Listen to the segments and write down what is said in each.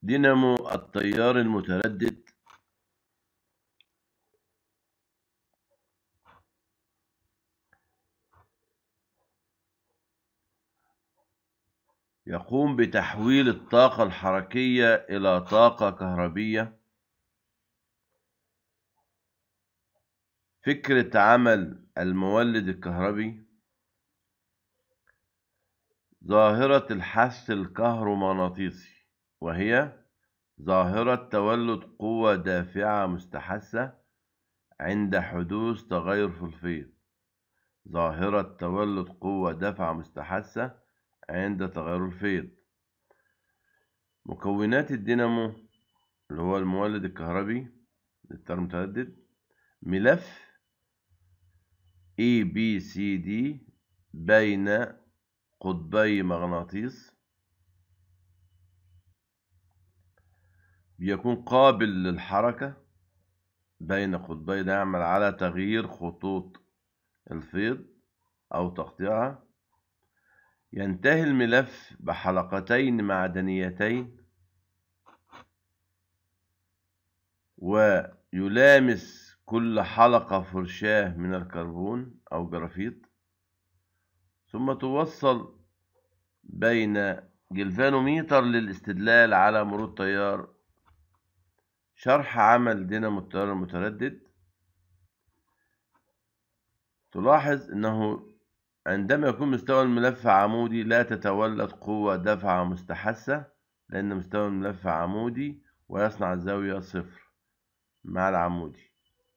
دينامو التيار المتردد يقوم بتحويل الطاقة الحركية إلى طاقة كهربية فكرة عمل المولد الكهربي ظاهرة الحث الكهرومغناطيسي وهي ظاهرة تولد قوة دافعة مستحثة عند حدوث تغير في الفيض ظاهرة تولد قوة دافعة مستحثة عند تغير الفيض مكونات الدينامو اللي هو المولد الكهربي للتيار المتردد ملف A B C D بين قطبي مغناطيس بيكون قابل للحركة بين قطبي ده يعمل على تغيير خطوط الفيض أو تقطيعها ينتهي الملف بحلقتين معدنيتين ويلامس كل حلقة فرشاة من الكربون أو جرافيت ثم توصل بين جلفانوميتر للاستدلال على مرور التيار شرح عمل دينامو التيار المتردد تلاحظ أنه عندما يكون مستوى الملف عمودي لا تتولد قوة دفعة مستحثة لأن مستوى الملف عمودي ويصنع الزاوية صفر مع العمودي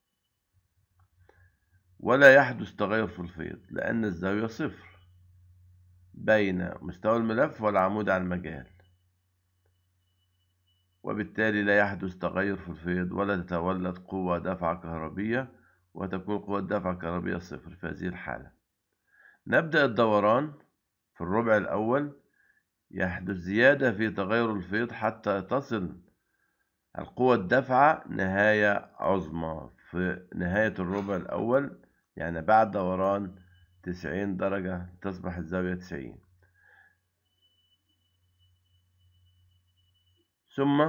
ولا يحدث تغير في الفيض لأن الزاوية صفر بين مستوى الملف والعمود على المجال وبالتالي لا يحدث تغير في الفيض ولا تتولد قوة دفعة كهربية وتكون قوة دفعة كهربية صفر في هذه الحالة نبدأ الدوران في الربع الأول يحدث زيادة في تغير الفيض حتى تصل القوة الدافعة نهاية عظمى في نهاية الربع الأول يعني بعد دوران تسعين درجة تصبح الزاوية تسعين ثم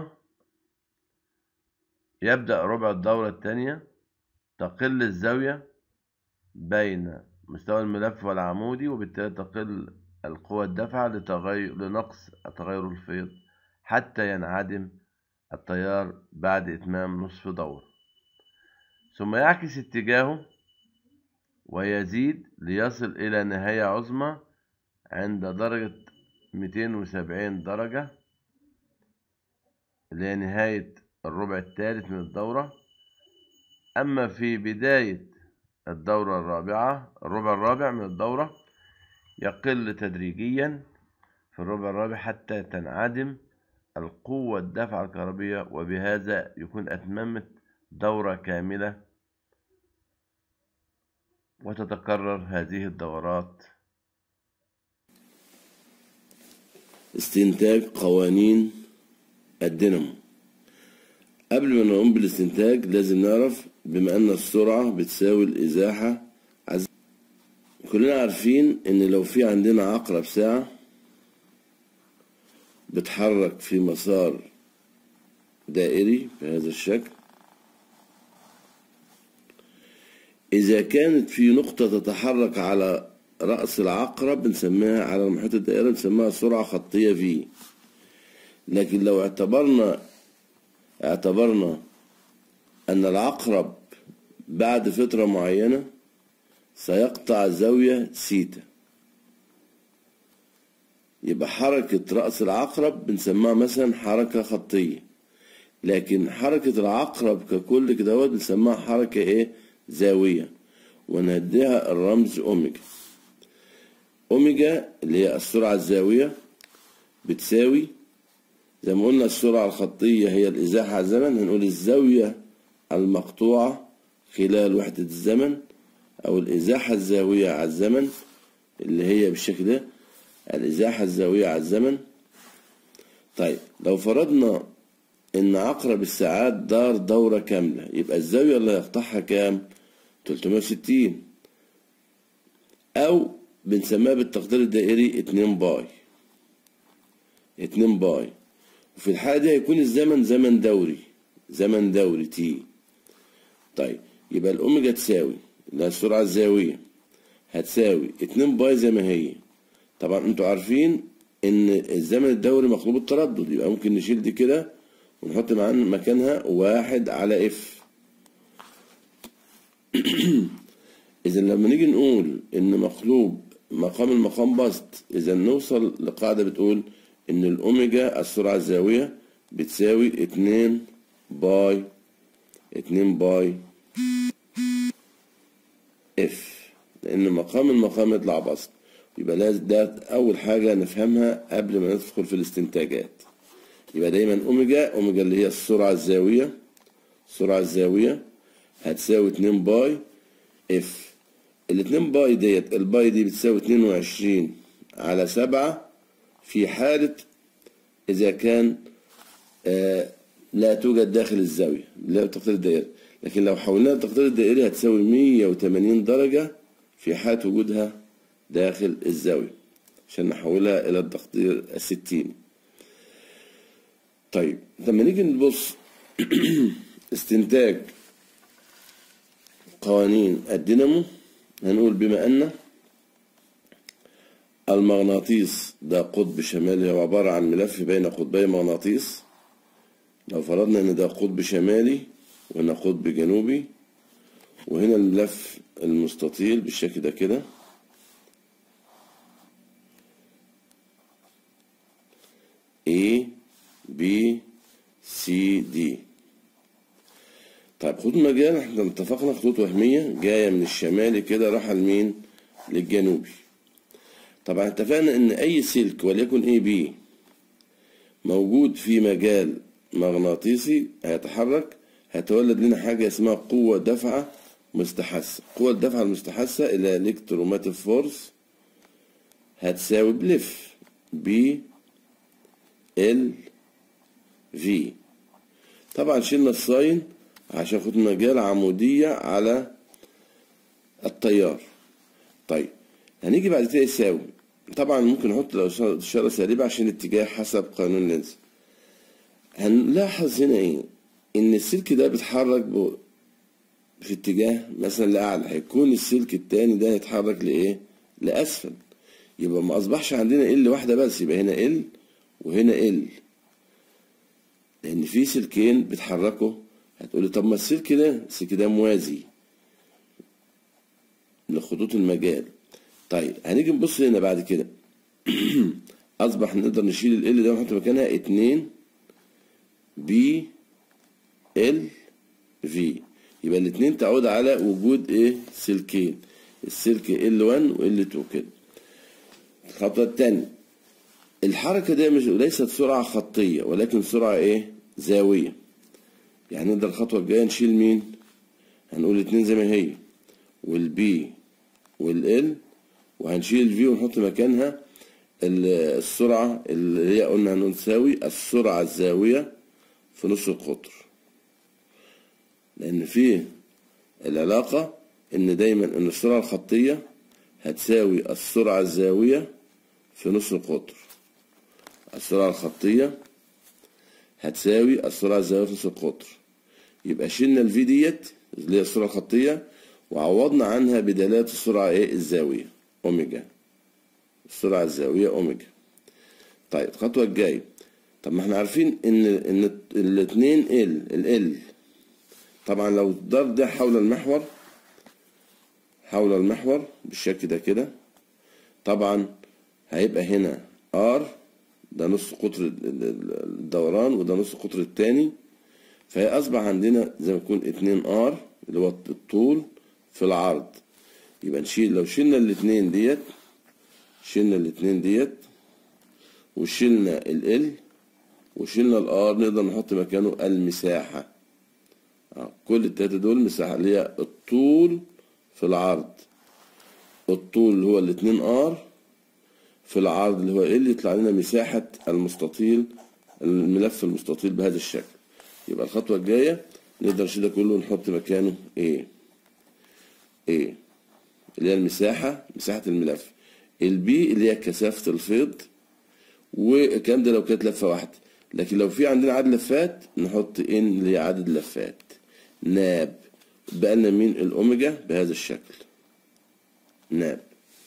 يبدأ ربع الدورة الثانية تقل الزاوية بين مستوى الملف والعمودي وبالتالي تقل القوة الدافعة لتغير لنقص تغير الفيض حتى ينعدم التيار بعد إتمام نصف دورة ثم يعكس اتجاهه ويزيد ليصل إلى نهاية عظمى عند درجة 270 درجة اللي هي نهاية الربع الثالث من الدورة أما في بداية الدورة الرابعة الربع الرابع من الدورة يقل تدريجيا في الربع الرابع حتى تنعدم القوة الدفع الكهربية وبهذا يكون أتممت دورة كاملة وتتكرر هذه الدورات استنتاج قوانين الدينامو قبل ما نقوم بالاستنتاج لازم نعرف بما ان السرعة بتساوي الازاحة عز... كلنا عارفين ان لو في عندنا عقرب ساعة بتحرك في مسار دائري بهذا الشكل إذا كانت في نقطة تتحرك على رأس العقرب بنسميها على محيط الدائرة بنسميها سرعة خطية في لكن لو اعتبرنا اعتبرنا أن العقرب بعد فترة معينة سيقطع زاوية سيتا يبقى حركة رأس العقرب بنسميها مثلا حركة خطية لكن حركة العقرب ككل كده بنسميها حركة ايه زاوية ونديها الرمز أوميجا أوميجا اللي هي السرعة الزاوية بتساوي زي ما قلنا السرعة الخطية هي الإزاحة على الزمن هنقول الزاوية المقطوعة خلال وحدة الزمن أو الإزاحة الزاوية على الزمن اللي هي بالشكل ده الإزاحة الزاوية على الزمن طيب لو فرضنا إن عقرب الساعات دار دورة كاملة يبقى الزاوية اللي هيقطعها كام؟ 360 أو بنسميها بالتقدير الدائري 2 باي 2 باي وفي الحالة دي هيكون الزمن زمن دوري زمن دوري تي طيب يبقى الأوميجا تساوي اللي هي السرعة الزاوية هتساوي 2 باي زي ما هي طبعا انتوا عارفين ان الزمن الدوري مقلوب التردد يبقى ممكن نشيل دي كده ونحط معانا مكانها واحد على اف اذا لما نيجي نقول ان مقلوب مقام المقام بسط اذا نوصل لقاعدة بتقول ان الاوميجا السرعة الزاوية بتساوي اتنين باي اتنين باي اف لان مقام المقام يطلع بسط يبقى لازم ده اول حاجة نفهمها قبل ما ندخل في الاستنتاجات يبقى دايما اوميجا اوميجا اللي هي السرعة الزاوية السرعة الزاوية هتساوي اتنين باي اف الاتنين باي ديت الباي دي بتساوي اتنين وعشرين على سبعة في حالة إذا كان آه لا توجد داخل الزاوية اللي هي التقدير الدائري لكن لو حولناها للتقدير الدائري هتساوي مية وتمانين درجة في حالة وجودها داخل الزاوية عشان نحولها إلى التقدير الستين طيب لما نيجي نبص استنتاج قوانين الدينامو هنقول بما أن المغناطيس ده قطب شمالي هو عبارة عن ملف بين قطبي مغناطيس لو فرضنا ان ده قطب شمالي وهنا قطب جنوبي وهنا الملف المستطيل بالشكل ده كده A B C D طيب خطوط المجال احنا اتفقنا خطوط وهمية جاية من الشمالي كده رايحة لمين؟ للجنوبي طبعا اتفقنا ان اي سلك وليكن اي بي موجود في مجال مغناطيسي هيتحرك هيتولد لنا حاجة اسمها قوة دفعة مستحثة قوة الدفعة المستحثة إلى الكتروماتيك فورس هتساوي بلف بي ال في طبعا شلنا الساين عشان خد مجال عمودية على التيار طيب هنيجي بعد كده يساوي طبعا ممكن نحط لو إشارة سالبة عشان الاتجاه حسب قانون لينز هنلاحظ هنا ايه ان السلك ده بيتحرك ب... في اتجاه مثلا لأعلى هيكون السلك التاني ده يتحرك لإيه لأسفل يبقى ما أصبحش عندنا ال واحدة بس يبقى هنا ال وهنا ال لأن في سلكين بيتحركوا هتقولي طب ما السلك ده السلك ده موازي لخطوط المجال طيب هنيجي نبص هنا بعد كده أصبح نقدر نشيل ال ده ونحط مكانها اتنين بي ال في يبقى الاتنين تعود على وجود ايه سلكين السلك ال1 وال2 كده الخطوة التانية الحركة دي مش ليست سرعة خطية ولكن سرعة ايه زاوية يعني نقدر الخطوة الجاية نشيل مين هنقول اتنين زي ما هي والبي والال وهنشيل الفي ونحط مكانها السرعة اللي هي قلنا هنساوي السرعة الزاوية في نص القطر لأن في العلاقة إن دايما إن السرعة الخطية هتساوي السرعة الزاوية في نص القطر السرعة الخطية هتساوي السرعة الزاوية في نص القطر يبقى شلنا الفي ديت اللي هي السرعة الخطية وعوضنا عنها بدلالة السرعة ايه الزاوية أوميجا السرعة الزاوية أوميجا طيب الخطوة الجاية طب ما احنا عارفين ان ان الاثنين ال ال طبعا لو الضرب ده حول المحور حول المحور بالشكل ده كده طبعا هيبقى هنا ار ده نص قطر الدوران وده نص قطر التاني فهي اصبح عندنا زي ما يكون اتنين ار اللي هو الطول في العرض يبقى نشيل لو شلنا الاتنين ديت شلنا الاتنين ديت وشلنا ال وشلنا الار نقدر نحط مكانه المساحة كل التلاتة دول مساحة اللي هي الطول في العرض الطول اللي هو الاتنين ار في العرض اللي هو ال يطلع لنا مساحة المستطيل الملف المستطيل بهذا الشكل يبقى الخطوة الجاية نقدر نشيل ده كله ونحط مكانه ايه ايه اللي هي المساحة مساحة الملف البي اللي هي كثافة الفيض والكلام ده لو كانت لفة واحدة لكن لو في عندنا عدد لفات نحط ان اللي هي عدد لفات ناب بقى لنا مين الاوميجا بهذا الشكل ناب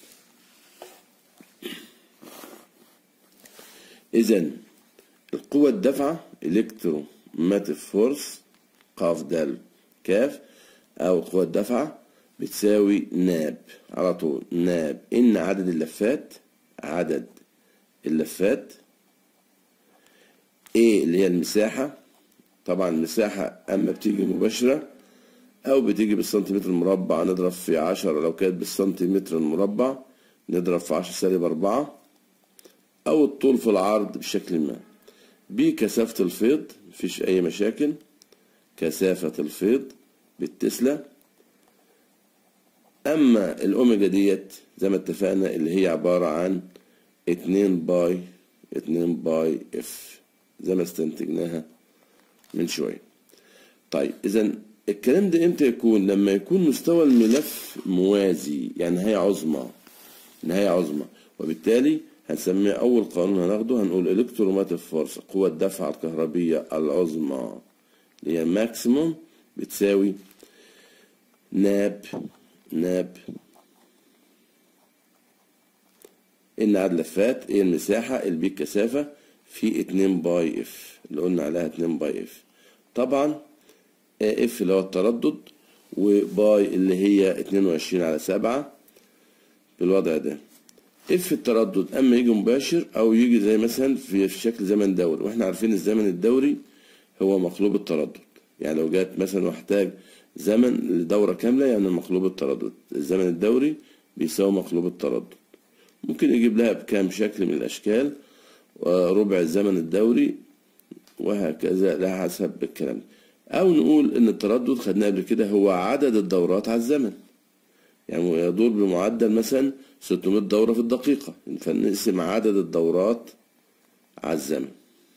اذا القوة الدافعة الكتروماتيك فورس قاف دال كاف او القوة الدافعة بتساوي ناب على طول ناب ان عدد اللفات عدد اللفات A اللي هي المساحة طبعا المساحة أما بتيجي مباشرة أو بتيجي بالسنتيمتر المربع نضرب في عشرة لو كانت بالسنتيمتر المربع نضرب في عشرة سالب أربعة أو الطول في العرض بشكل ما B كثافة الفيض مفيش أي مشاكل كثافة الفيض بالتسلا أما الأوميجا ديت زي ما اتفقنا اللي هي عبارة عن اتنين باي اتنين باي اف زي ما استنتجناها من شوية طيب إذا الكلام ده امتى يكون لما يكون مستوى الملف موازي يعني نهاية عظمى نهاية عظمى وبالتالي هنسميه أول قانون هناخده هنقول الكتروماتيك فورس قوة الدفع الكهربية العظمى اللي هي ماكسيموم بتساوي ناب ناب ان عدد لفات ايه المساحة البي كثافة في اتنين باي اف اللي قلنا عليها اتنين باي اف طبعا اف اللي هو التردد وباي اللي هي اتنين وعشرين على سبعة بالوضع ده اف التردد اما يجي مباشر او يجي زي مثلا في في شكل زمن دوري واحنا عارفين الزمن الدوري هو مقلوب التردد يعني لو جات مثلا واحتاج زمن لدورة كاملة يعني مقلوب التردد الزمن الدوري بيساوي مقلوب التردد ممكن يجيب لها بكام شكل من الأشكال وربع الزمن الدوري وهكذا لها حسب الكلام ده. أو نقول إن التردد خدناه قبل كده هو عدد الدورات على الزمن يعني يدور بمعدل مثلا 600 دورة في الدقيقة فنقسم عدد الدورات على الزمن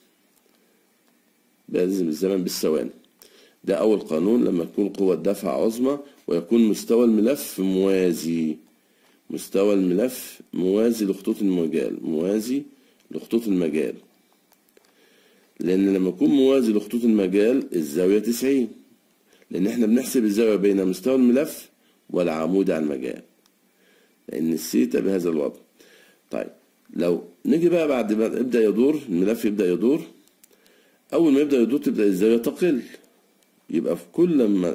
بلازم الزمن بالثواني ده أول قانون لما تكون قوة دفع عظمى ويكون مستوى الملف موازي مستوى الملف موازي لخطوط المجال موازي لخطوط المجال لأن لما يكون موازي لخطوط المجال الزاوية 90 لأن احنا بنحسب الزاوية بين مستوى الملف والعمود على المجال لأن السيتا بهذا الوضع طيب لو نيجي بقى بعد ما يبدأ يدور الملف يبدأ يدور أول ما يبدأ يدور تبدأ الزاوية تقل يبقى في كل ما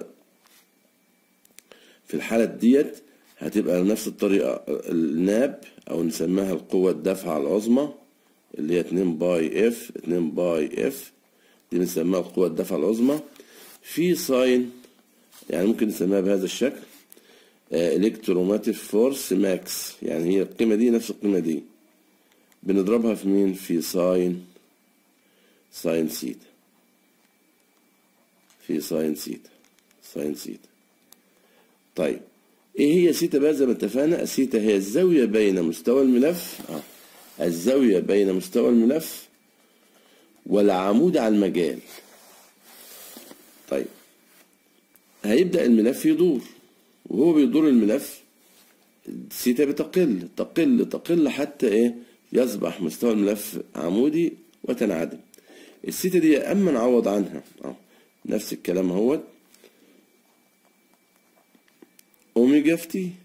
في الحالة ديت هتبقى نفس الطريقة الناب أو نسميها القوة الدافعة العظمى اللي هي 2 باي اف 2 باي اف دي بنسميها القوة الدافعة العظمى في ساين يعني ممكن نسميها بهذا الشكل الكتروماتيك فورس ماكس يعني هي القيمة دي نفس القيمة دي بنضربها في مين في ساين ساين سيتا في ساين سيتا ساين سيتا طيب ايه هي سيتا بقى زي ما اتفقنا السيتا هي الزاوية بين مستوى الملف اه الزاوية بين مستوى الملف والعمود على المجال طيب هيبدأ الملف يدور وهو بيدور الملف السيتا بتقل تقل تقل حتى ايه يصبح مستوى الملف عمودي وتنعدم السيتا دي اما نعوض عنها اه نفس الكلام اهوت اوميجا في تي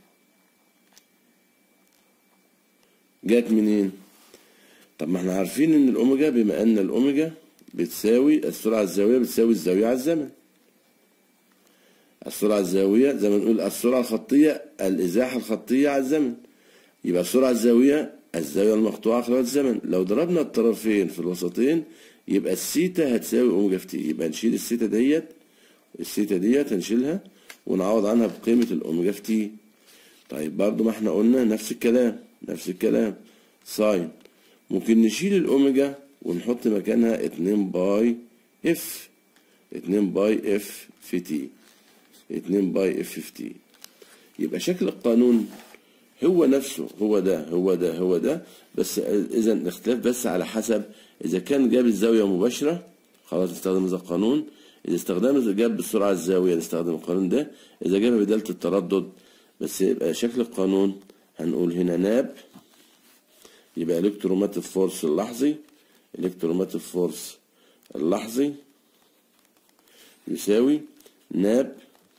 جات منين طب ما احنا عارفين ان الاوميجا بما ان الاوميجا بتساوي السرعه الزاويه بتساوي الزاويه على الزمن السرعه الزاويه زي ما نقول السرعه الخطيه الازاحه الخطيه على الزمن يبقى السرعه الزاويه الزاويه المقطوعه خلال الزمن لو ضربنا الطرفين في الوسطين يبقى السيتا هتساوي اوميجا في تي يبقى نشيل السيتا ديت السيتا ديت هنشيلها ونعوض عنها بقيمة الأوميجا في تي طيب برضو ما احنا قلنا نفس الكلام نفس الكلام ساين ممكن نشيل الأوميجا ونحط مكانها اتنين باي اف اتنين باي اف في تي اتنين باي اف في تي يبقى شكل القانون هو نفسه هو ده هو ده هو ده بس اذا الاختلاف بس على حسب اذا كان جاب الزاويه مباشره خلاص نستخدم هذا القانون إذا استخدام جاب بالسرعة الزاوية نستخدم القانون ده إذا جاب بدالة التردد بس يبقى شكل القانون هنقول هنا ناب يبقى الكتروماتيك فورس اللحظي الكتروماتيك فورس اللحظي يساوي ناب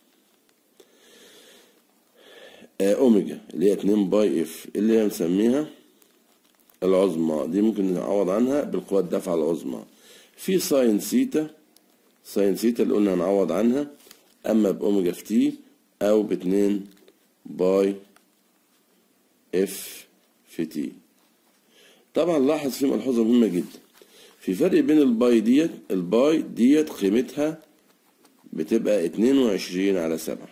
آه، اوميجا اللي هي 2 باي اف اللي هي بنسميها العظمى دي ممكن نعوض عنها بالقوة الدافعة العظمى في ساين سيتا ساين سيتا اللي قلنا هنعوض عنها اما باوميجا في تي او باتنين باي اف في تي طبعا لاحظ في ملحوظة مهمة جدا في فرق بين الباي ديت الباي ديت قيمتها بتبقى اتنين وعشرين على سبعة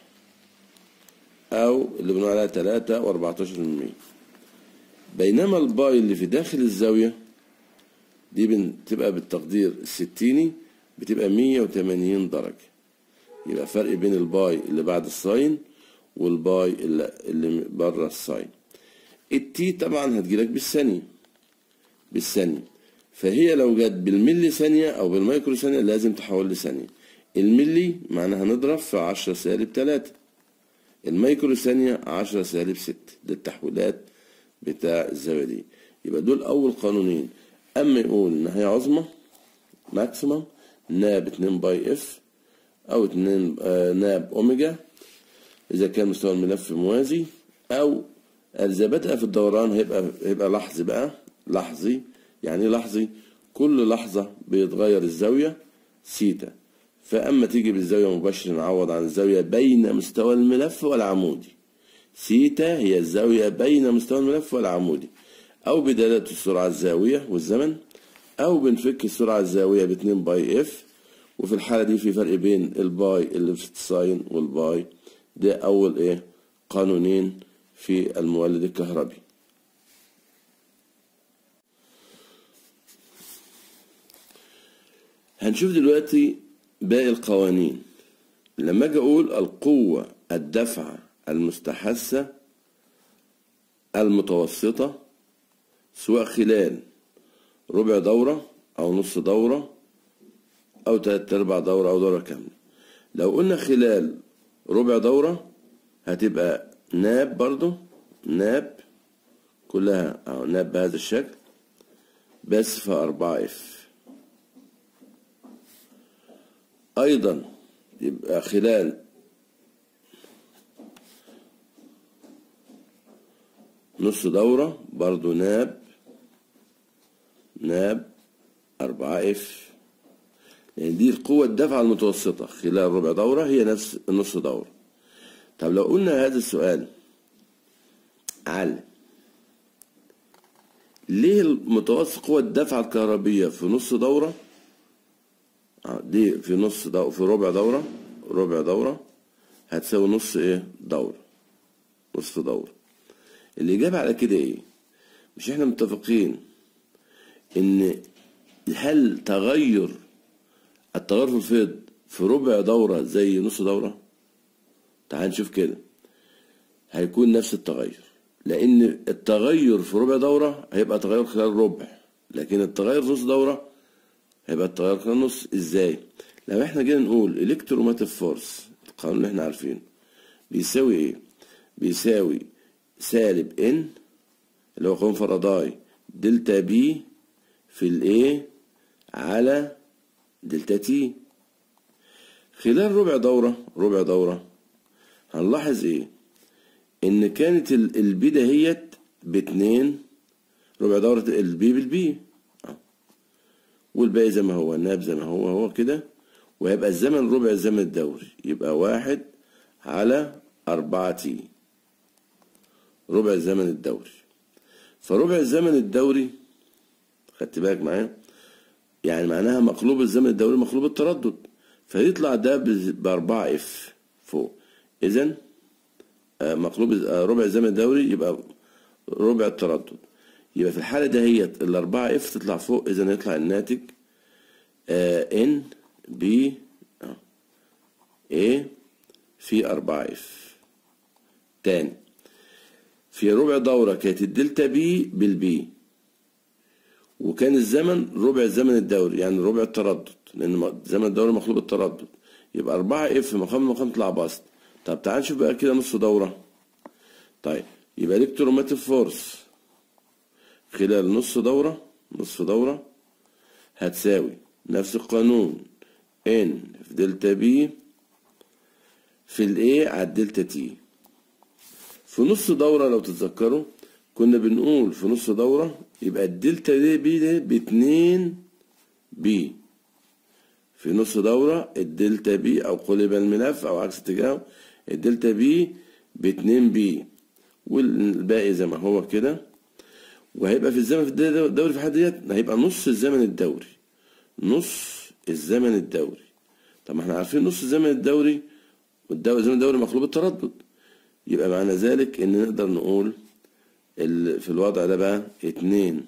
أو اللي بنقول عليها تلاتة وأربعتاشر من مية بينما الباي اللي في داخل الزاوية دي بتبقى بالتقدير الستيني بتبقى مية وتمانين درجة يبقى فرق بين الباي اللي بعد الساين والباي اللي, اللي بره الساين التي طبعا هتجيلك بالثانية بالثانية فهي لو جت بالملي ثانية أو بالمايكرو ثانية لازم تحول لثانية الملي معناها هنضرب في عشرة سالب تلاتة المايكرو ثانية عشرة سالب ستة ده التحويلات بتاع الزاوية دي يبقى دول أول قانونين أما يقول إن هي عظمى ماكسيمم ناب اتنين باي اف أو اتنين آه ناب أوميجا إذا كان مستوى الملف موازي أو إذا بدأ في الدوران هيبقى هيبقى لحظي بقى لحظي يعني إيه لحظي كل لحظة بيتغير الزاوية سيتا فأما تيجي بالزاوية مباشرة نعوض عن الزاوية بين مستوى الملف والعمودي سيتا هي الزاوية بين مستوى الملف والعمودي أو بدلالة السرعة الزاوية والزمن أو بنفك السرعة الزاوية باتنين باي اف وفي الحالة دي في فرق بين الباي اللي في الساين والباي ده أول إيه قانونين في المولد الكهربي هنشوف دلوقتي باقي القوانين لما اجي اقول القوة الدفعة المستحثة المتوسطة سواء خلال ربع دورة أو نص دورة أو تلات أرباع دورة أو دورة كاملة لو قلنا خلال ربع دورة هتبقى ناب برضو ناب كلها أو ناب بهذا الشكل بس في أربعة اف أيضا يبقى خلال نص دورة برضو ناب ناب أربعة اف يعني دي القوة الدفعة المتوسطة خلال ربع دورة هي نفس النص دورة طب لو قلنا هذا السؤال علم ليه المتوسط قوة الدفعة الكهربية في نص دورة دي في نص دورة في ربع دورة ربع دورة هتساوي نص ايه دورة نص دورة الإجابة على كده ايه مش احنا متفقين ان هل تغير التغير في الفيض في ربع دورة زي نص دورة تعال نشوف كده هيكون نفس التغير لأن التغير في ربع دورة هيبقى تغير خلال ربع لكن التغير في نص دورة هيبقى التغير خلال نص ازاي لو احنا جينا نقول الكتروماتيف فورس القانون اللي احنا عارفينه بيساوي ايه بيساوي سالب ان اللي هو قانون فاراداي دلتا بي في الايه على دلتا تي خلال ربع دورة ربع دورة هنلاحظ ايه ان كانت البي دهيت باتنين ربع دورة البي بالبي والباقي زي ما هو الناب زي ما هو هو كده وهيبقى الزمن ربع الزمن الدوري يبقى واحد على أربعة تي ربع الزمن الدوري فربع الزمن الدوري خدت بالك معايا يعني معناها مقلوب الزمن الدوري مقلوب التردد فيطلع ده بأربعة اف فوق إذا مقلوب ربع الزمن الدوري يبقى ربع التردد يبقى في الحالة دهيت الأربعة اف تطلع فوق إذا يطلع الناتج ان بي ايه في أربعة اف تاني في ربع دورة كانت الدلتا بي بالبي وكان الزمن ربع الزمن الدوري يعني ربع التردد لأن زمن الدوري مخلوق التردد يبقى أربعة اف مقام مقام طلع بسط طب تعال نشوف بقى كده نص دورة طيب يبقى الكتروماتيف فورس خلال نص دورة نصف دورة هتساوي نفس القانون ان في دلتا بي في الاي على الدلتا تي في نص دورة لو تتذكروا كنا بنقول في نص دورة يبقى الدلتا دي بي ده باتنين بي في نص دورة الدلتا بي أو قلب الملف أو عكس اتجاهه الدلتا بي باتنين بي والباقي زي ما هو كده وهيبقى في الزمن في الدوري في حد ديت هيبقى نص الزمن الدوري نص الزمن الدوري طب ما احنا عارفين نص الزمن الدوري والدوري الزمن الدوري مخلوق التردد يبقى معنى ذلك ان نقدر نقول ال- في الوضع ده بقى اتنين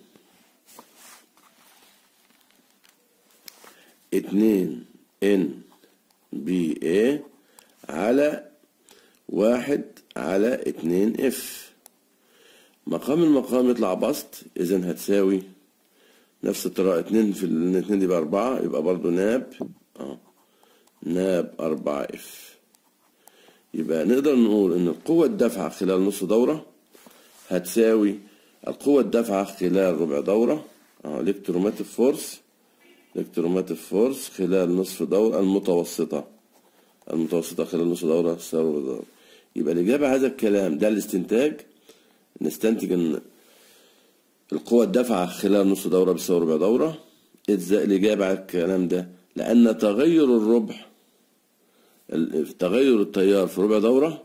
اتنين ان بي اي على واحد على اتنين اف مقام المقام يطلع بسط اذا هتساوي نفس الطريقة اتنين في ال- اتنين دي بأربعة يبقى برضو ناب اه ناب أربعة اف يبقى نقدر نقول ان القوة الدافعة خلال نص دورة هتساوي القوة الدافعة خلال ربع دورة اه الكتروماتيف فورس الكتروماتيف فورس خلال نصف دورة المتوسطة المتوسطة خلال نصف دورة تساوي ربع دورة يبقى الإجابة على هذا الكلام ده الاستنتاج نستنتج ان القوة الدافعة خلال نص دورة بتساوي ربع دورة إجزاء الإجابة على الكلام ده لأن تغير الربع ال- تغير التيار في ربع دورة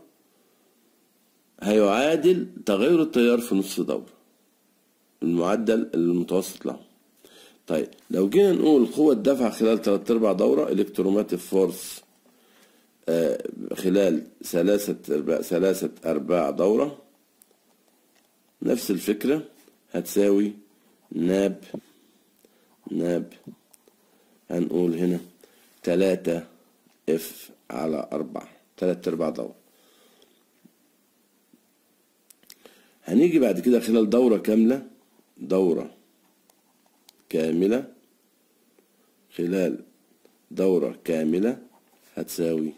هيعادل تغير التيار في نص دورة المعدل المتوسط له طيب لو جينا نقول قوة الدفع خلال ثلاث أرباع دورة الكتروماتيف فورس آه، خلال ثلاثة أرباع ثلاثة أرباع دورة نفس الفكرة هتساوي ناب ناب هنقول هنا تلاتة اف على أربعة تلات أرباع دورة هنيجي بعد كده خلال دورة كاملة دورة كاملة خلال دورة كاملة هتساوي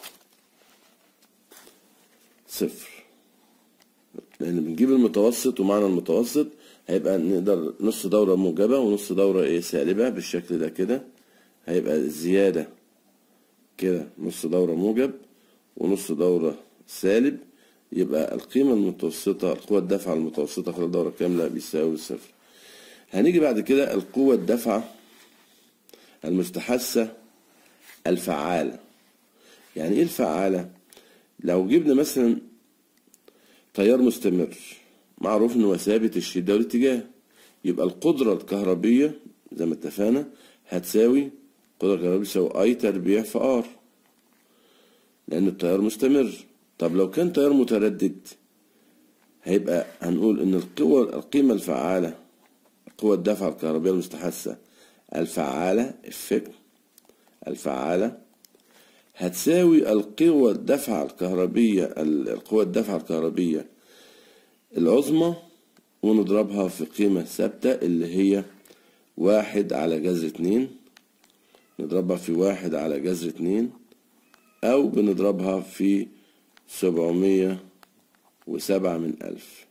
صفر لأن بنجيب المتوسط ومعنى المتوسط هيبقى نقدر نص دورة موجبة ونص دورة ايه سالبة بالشكل ده كده هيبقى الزيادة كده نص دورة موجب ونص دورة سالب يبقى القيمة المتوسطة القوة الدافعة المتوسطة خلال دورة كاملة بيساوي صفر هنيجي بعد كده القوة الدافعة المستحثة الفعالة يعني ايه الفعالة لو جبنا مثلا تيار مستمر معروف ان هو ثابت الشدة والاتجاه يبقى القدرة الكهربية زي ما اتفقنا هتساوي القدرة الكهربية تساوي اي تربيع في ار لان التيار مستمر طب لو كان تيار متردد هيبقى هنقول ان القوة القيمة الفعالة قوة الدفع الكهربية المستحثة الفعالة الفكر الفعالة هتساوي القوة الدفع الكهربية القوة الدفع الكهربية العظمى ونضربها في قيمة ثابتة اللي هي واحد على جذر اتنين نضربها في واحد على جذر اتنين أو بنضربها في سبعمية وسبعة من ألف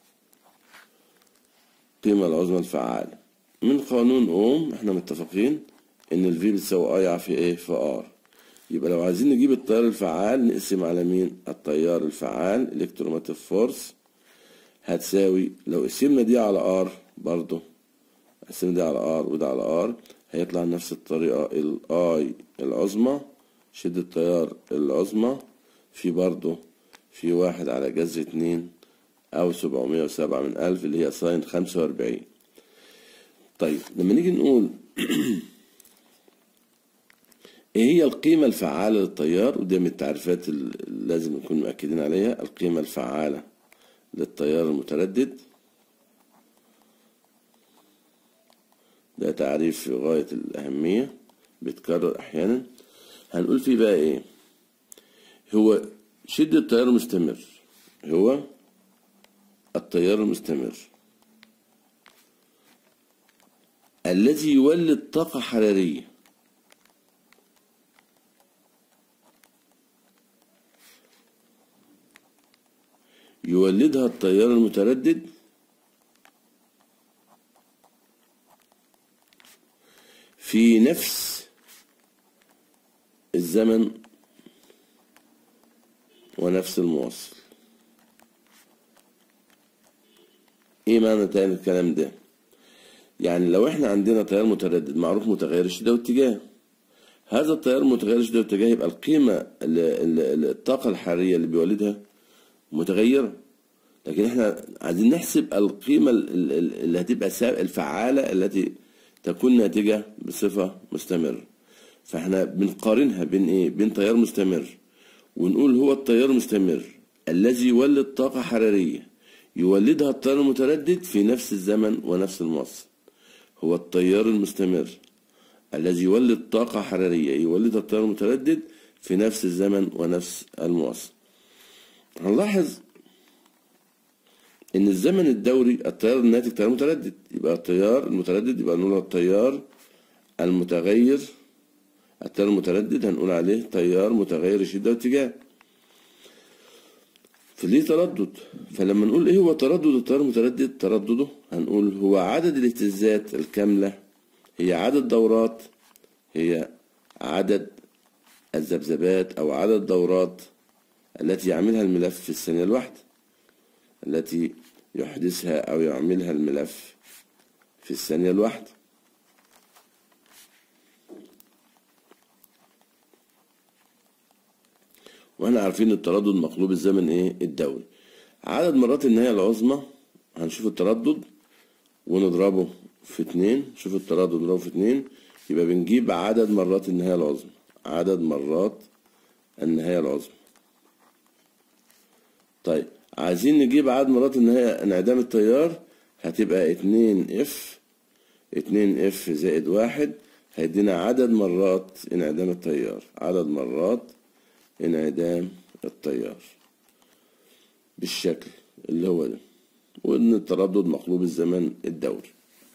القيمة العظمى الفعالة من قانون أوم احنا متفقين إن الفي بتساوي أي في إيه في آر يبقى لو عايزين نجيب التيار الفعال نقسم على مين التيار الفعال الكتروماتيف فورس هتساوي لو قسمنا دي على ار برضو قسمنا دي على ار وده على ار هيطلع نفس الطريقة الاي العظمى شدة التيار العظمى في برضو في واحد على جذر اتنين أو سبعمية وسبعة من ألف اللي هي ساين خمسة وأربعين طيب لما نيجي نقول ايه هي القيمة الفعالة للتيار ودي من التعريفات اللي لازم نكون مؤكدين عليها القيمة الفعالة للتيار المتردد ده تعريف في غاية الأهمية بيتكرر أحيانا هنقول فيه بقى إيه هو شدة التيار المستمر هو التيار المستمر الذي يولد طاقة حرارية يولدها التيار المتردد في نفس الزمن ونفس الموصل ايه معنى تاني الكلام ده يعني لو احنا عندنا تيار متردد معروف متغير الشدة واتجاه هذا التيار متغير الشدة واتجاه يبقى القيمة ال- ال- الطاقة الحرارية اللي بيولدها متغيرة لكن احنا عايزين نحسب القيمة ال- ال- ال- اللي هتبقى سا- الفعالة التي تكون ناتجة بصفة مستمرة فاحنا بنقارنها بين ايه بين تيار مستمر ونقول هو التيار المستمر الذي يولد طاقة حرارية يولدها التيار المتردد في نفس الزمن ونفس الموصل هو التيار المستمر الذي يولد طاقة حرارية يولدها التيار المتردد في نفس الزمن ونفس الموصل هنلاحظ ان الزمن الدوري التيار الناتج تيار متردد يبقى التيار المتردد يبقى نقول التيار المتغير التيار المتردد هنقول عليه تيار متغير الشدة واتجاه فليه تردد فلما نقول ايه هو تردد التيار المتردد تردده هنقول هو عدد الاهتزازات الكاملة هي عدد دورات هي عدد الذبذبات او عدد دورات التي يعملها الملف في الثانية الواحدة التي يحدثها او يعملها الملف في الثانية الواحدة واحنا عارفين التردد مقلوب الزمن ايه الدوري عدد مرات النهاية العظمى هنشوف التردد ونضربه في اتنين شوف التردد نضربه في اتنين يبقى بنجيب عدد مرات النهاية العظمى عدد مرات النهاية العظمى طيب عايزين نجيب عدد مرات النهاية انعدام التيار هتبقى اتنين اف اتنين اف زائد واحد هيدينا عدد مرات انعدام التيار عدد مرات انعدام التيار بالشكل اللي هو ده وان التردد مقلوب الزمن الدوري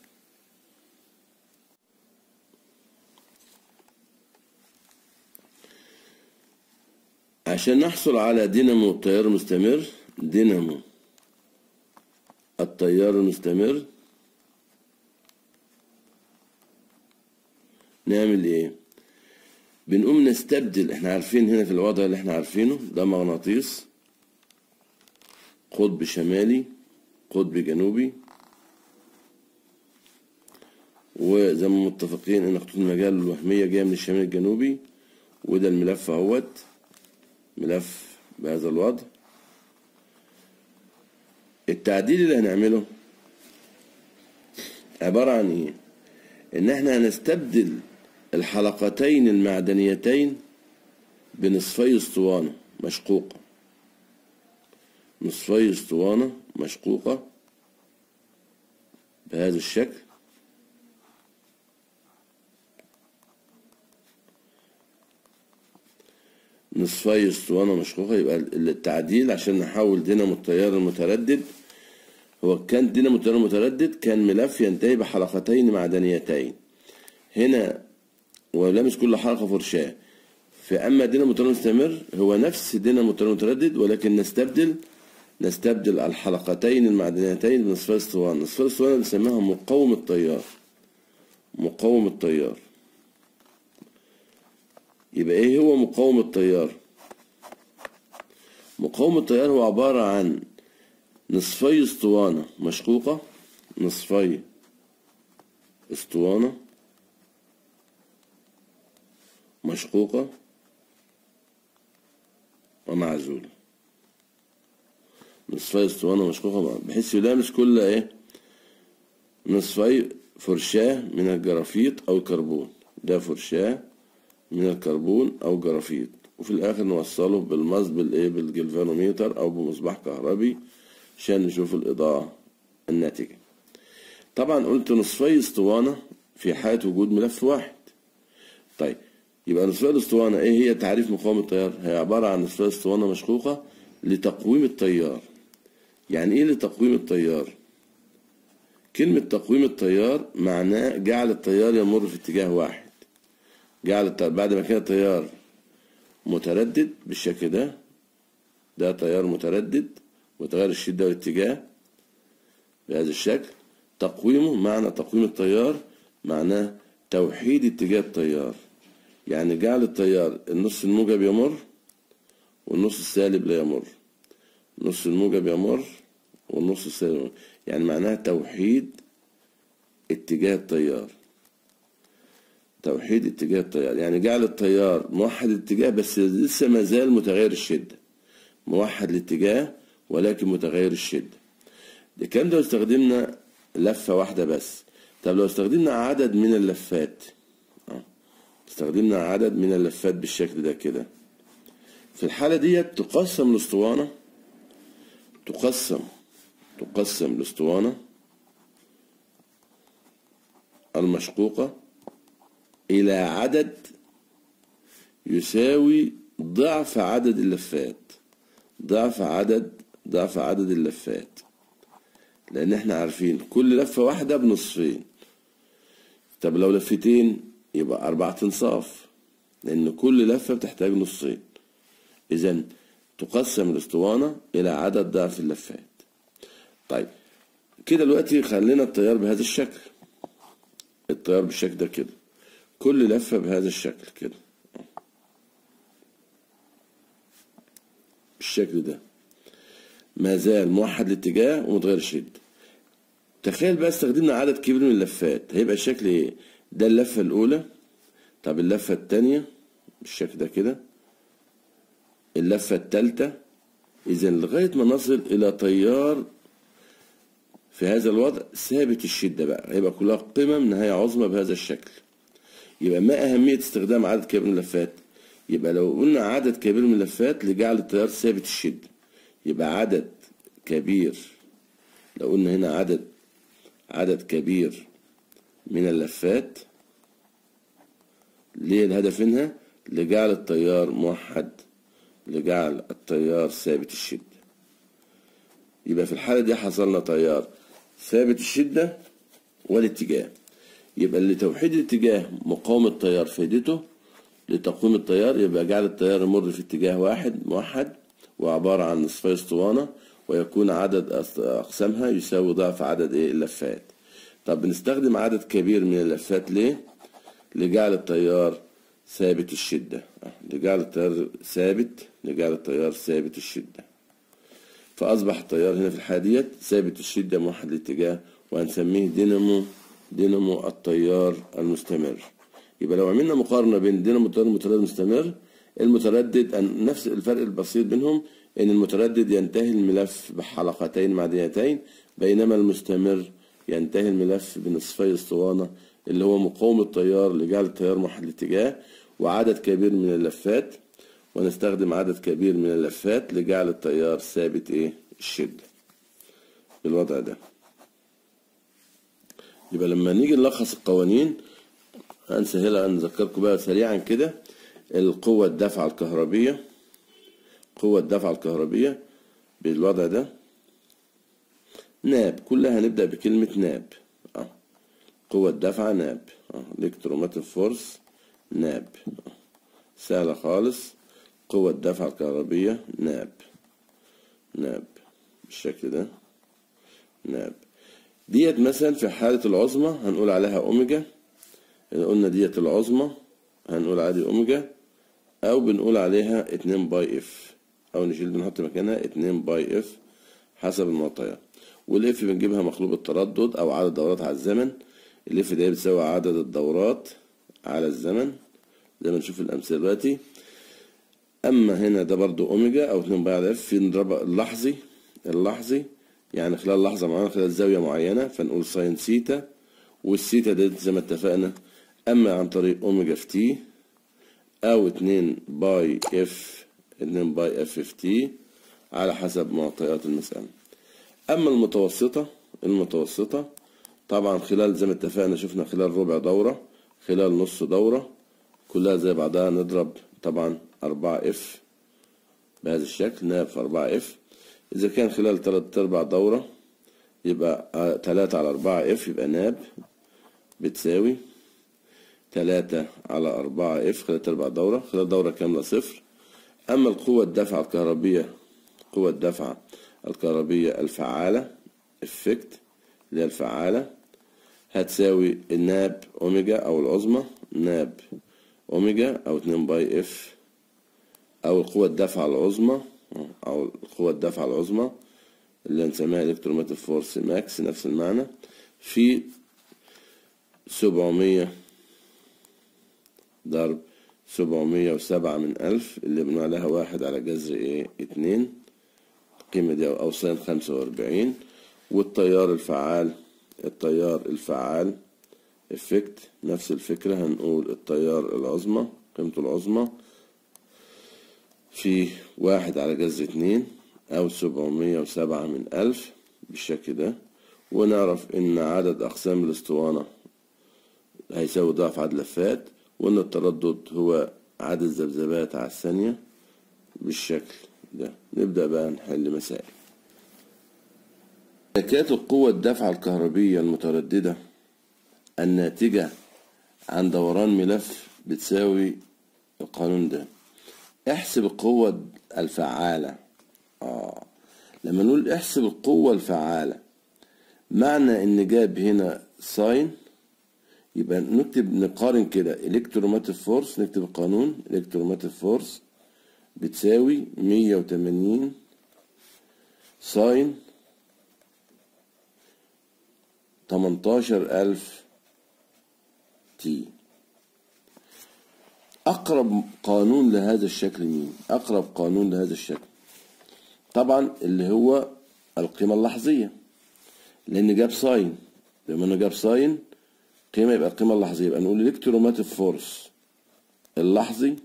عشان نحصل على دينامو التيار المستمر دينامو التيار المستمر نعمل ايه بنقوم نستبدل احنا عارفين هنا في الوضع اللي احنا عارفينه ده مغناطيس قطب شمالي قطب جنوبي وزي ما متفقين ان خطوط المجال الوهمية جاية من الشمال الجنوبي وده الملف اهوت ملف بهذا الوضع التعديل اللي هنعمله عبارة عن ايه ان احنا هنستبدل الحلقتين المعدنيتين بنصفي اسطوانة مشقوقة نصفي اسطوانة مشقوقة بهذا الشكل نصفي اسطوانة مشقوقة يبقى التعديل عشان نحول دينامو التيار المتردد هو كان دينامو التيار المتردد كان ملف ينتهي بحلقتين معدنيتين هنا ولامس كل حلقة فرشاة فأما دينامو التيار المستمر هو نفس دينامو التيار المتردد ولكن نستبدل نستبدل الحلقتين المعدنيتين بنصفي اسطوانة نصفي الاسطوانة بنسميها مقاوم التيار مقاوم التيار يبقى ايه هو مقاوم التيار مقاوم التيار هو عبارة عن نصفي اسطوانة مشقوقة نصفي اسطوانة مشقوقة ومعزولة نصفي اسطوانة مشقوقة بحيث يلامس كل ايه نصفي فرشاة من الجرافيت او الكربون ده فرشاة من الكربون او جرافيت وفي الاخر نوصله بالمص بالايه بالجلفانوميتر او بمصباح كهربي عشان نشوف الاضاءة الناتجة طبعا قلت نصفي اسطوانة في حالة وجود ملف واحد طيب يبقى نصفي الاسطوانة ايه هي تعريف مقاومة التيار هي عبارة عن نصفي اسطوانة مشقوقة لتقويم التيار يعني ايه لتقويم التيار كلمة تقويم التيار معناه جعل التيار يمر في اتجاه واحد جعل التيار بعد ما كان التيار متردد بالشكل ده ده تيار متردد متغير الشدة والاتجاه بهذا الشكل تقويمه معنى تقويم التيار معناه توحيد اتجاه التيار يعني جعل التيار النص الموجب يمر والنص السالب لا يمر نص الموجب يمر والنص السالب يمر يعني معناها توحيد اتجاه التيار توحيد اتجاه التيار يعني جعل التيار موحد الاتجاه بس لسه ما زال متغير الشدة موحد الاتجاه ولكن متغير الشدة ده كان لو استخدمنا لفة واحدة بس طب لو استخدمنا عدد من اللفات اه. استخدمنا عدد من اللفات بالشكل ده كده في الحالة دي تقسم الاسطوانة تقسم تقسم الاسطوانة المشقوقة إلى عدد يساوي ضعف عدد اللفات ضعف عدد ضعف عدد اللفات لأن احنا عارفين كل لفة واحدة بنصفين طب لو لفتين يبقى أربعة انصاف لأن كل لفة بتحتاج نصين إذا تقسم الاسطوانة إلى عدد ضعف اللفات طيب كده دلوقتي خلينا التيار بهذا الشكل التيار بالشكل ده كده كل لفة بهذا الشكل كده بالشكل ده ما زال موحد الاتجاه ومتغير الشدة تخيل بقى استخدمنا عدد كبير من اللفات هيبقى الشكل ايه ده اللفة الأولى طب اللفة التانية بالشكل ده كده اللفة التالتة إذا لغاية ما نصل إلى تيار في هذا الوضع ثابت الشدة بقى هيبقى كلها قمم نهاية عظمى بهذا الشكل يبقى ما أهمية استخدام عدد كبير من اللفات يبقى لو قلنا عدد كبير من اللفات لجعل التيار ثابت الشدة يبقى عدد كبير لو قلنا هنا عدد عدد كبير من اللفات ليه الهدف منها لجعل التيار موحد لجعل التيار ثابت الشدة يبقى في الحالة دي حصلنا تيار ثابت الشدة والاتجاه يبقى لتوحيد الاتجاه مقاومة التيار فائدته لتقويم التيار يبقى جعل التيار يمر في اتجاه واحد موحد وعبارة عن نصفي اسطوانة ويكون عدد أقسامها يساوي ضعف عدد إيه اللفات طب بنستخدم عدد كبير من اللفات ليه؟ لجعل التيار ثابت الشدة لجعل التيار ثابت لجعل التيار ثابت الشدة فأصبح التيار هنا في الحالة ديت ثابت الشدة موحد الاتجاه وهنسميه دينامو دينامو التيار المستمر يبقى لو عملنا مقارنة بين دينامو التيار المتردد المستمر المتردد أن نفس الفرق البسيط بينهم ان المتردد ينتهي الملف بحلقتين معدنيتين بينما المستمر ينتهي الملف بنصفي اسطوانة اللي هو مقاومة التيار لجعل التيار موحد الاتجاه وعدد كبير من اللفات ونستخدم عدد كبير من اللفات لجعل التيار ثابت ايه الشدة بالوضع ده يبقى لما نيجي نلخص القوانين هنسهلها نذكركم بقى سريعا كده القوة الدفعة الكهربية قوة الدفعة الكهربية بالوضع ده ناب كلها هنبدأ بكلمة ناب اه قوة دفعة ناب اه الكتروماتيك فورس ناب اه. سهلة خالص قوة الدفعة الكهربية ناب ناب بالشكل ده ناب ديت مثلا في حالة العظمى هنقول عليها أوميجا إذا قلنا ديت العظمى هنقول عادي أوميجا أو بنقول عليها اتنين باي اف أو نشيل بنحط مكانها اتنين باي اف حسب المعطيات والاف بنجيبها مقلوب التردد أو عدد دورات على الزمن الاف ده بتساوي عدد الدورات على الزمن زي ما نشوف الأمثلة دلوقتي أما هنا ده برضو أوميجا أو اتنين باي على اف في نضرب اللحظي اللحظي يعني خلال لحظة معينة خلال زاوية معينة فنقول ساين سيتا والسيتا دي زي ما اتفقنا أما عن طريق أوميجا في تي أو اتنين باي اف اتنين باي اف في تي على حسب معطيات المسألة أما المتوسطة المتوسطة طبعا خلال زي ما اتفقنا شفنا خلال ربع دورة خلال نص دورة كلها زي بعضها نضرب طبعا أربعة اف بهذا الشكل ناب في أربعة اف إذا كان خلال تلات أرباع دورة يبقى تلاتة على أربعة اف يبقى ناب بتساوي تلاتة على أربعة اف خلال أرباع دورة خلال دورة كاملة صفر أما القوة الدفعة الكهربية قوة الدفعة الكهربية الفعالة افكت اللي هي الفعالة هتساوي الناب أوميجا أو العظمى ناب أوميجا أو 2 باي اف أو القوة الدافعة العظمى أو القوة الدافعة العظمى اللي هنسميها الكتروماتيك فورس ماكس نفس المعنى في 700 ضرب 707 من ألف اللي بنقول عليها واحد على جذر ايه اتنين القيمة دي أو ساين خمسة وأربعين والتيار الفعال التيار الفعال افكت نفس الفكرة هنقول التيار العظمى قيمته العظمى في واحد على جذر اتنين أو سبعمية وسبعة من ألف بالشكل ده ونعرف إن عدد أقسام الاسطوانة هيساوي ضعف عدد لفات وإن التردد هو عدد ذبذبات على الثانية بالشكل ده نبدأ بقى نحل مسائل كانت القوة الدافعة الكهربية المترددة الناتجة عن دوران ملف بتساوي القانون ده احسب القوة الفعالة آه. لما نقول احسب القوة الفعالة معنى ان جاب هنا ساين يبقى نكتب نقارن كده الكتروماتيك فورس نكتب القانون الكتروماتيك فورس بتساوي 180 ساين 18000 تي أقرب قانون لهذا الشكل مين؟ أقرب قانون لهذا الشكل طبعا اللي هو القيمة اللحظية لأن جاب ساين لما أنا جاب ساين قيمة يبقى القيمة اللحظية يبقى نقول الكتروماتيك فورس اللحظي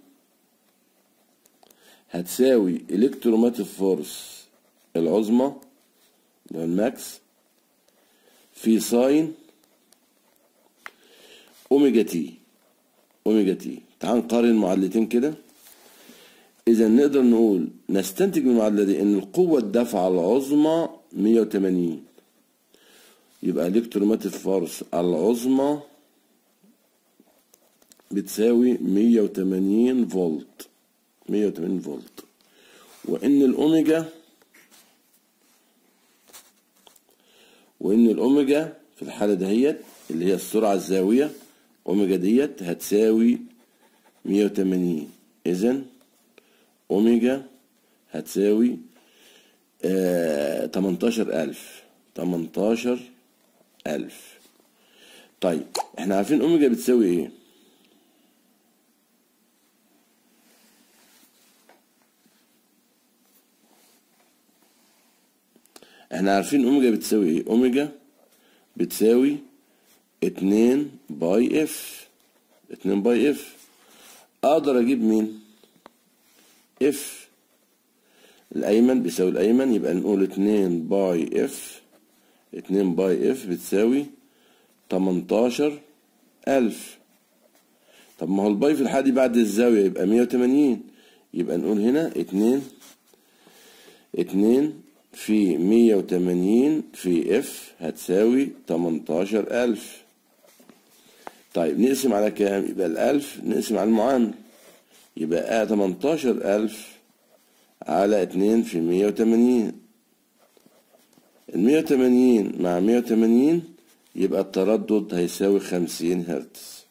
هتساوي الكتروماتيك فورس العظمى اللي هو الماكس في ساين اوميجا تي اوميجا تي تعال نقارن المعادلتين كده اذا نقدر نقول نستنتج من المعادله دي ان القوه الدافعه العظمى 180 يبقى الكتروماتيك فورس العظمى بتساوي 180 فولت 180 فولت وان الاوميجا وان الاوميجا في الحاله دهيت اللي هي السرعه الزاويه اوميجا ديت هتساوي 180 اذا اوميجا هتساوي آه 18000 18000 طيب احنا عارفين اوميجا بتساوي ايه احنا عارفين اوميجا بتساوي ايه اوميجا بتساوي اتنين باي اف اتنين باي اف اقدر اجيب مين اف الايمن بيساوي الايمن يبقى نقول اتنين باي اف اتنين باي اف بتساوي تمنتاشر الف طب ما هو الباي في الحالة دي بعد الزاوية يبقى مية وتمانين يبقى نقول هنا اتنين اتنين في مية وتمانين في اف هتساوي تمنتاشر ألف طيب نقسم على كام يبقى الألف نقسم على المعامل يبقى تمنتاشر ألف على اتنين في مية وتمانين المية وتمانين مع مية وتمانين يبقى التردد هيساوي خمسين هرتز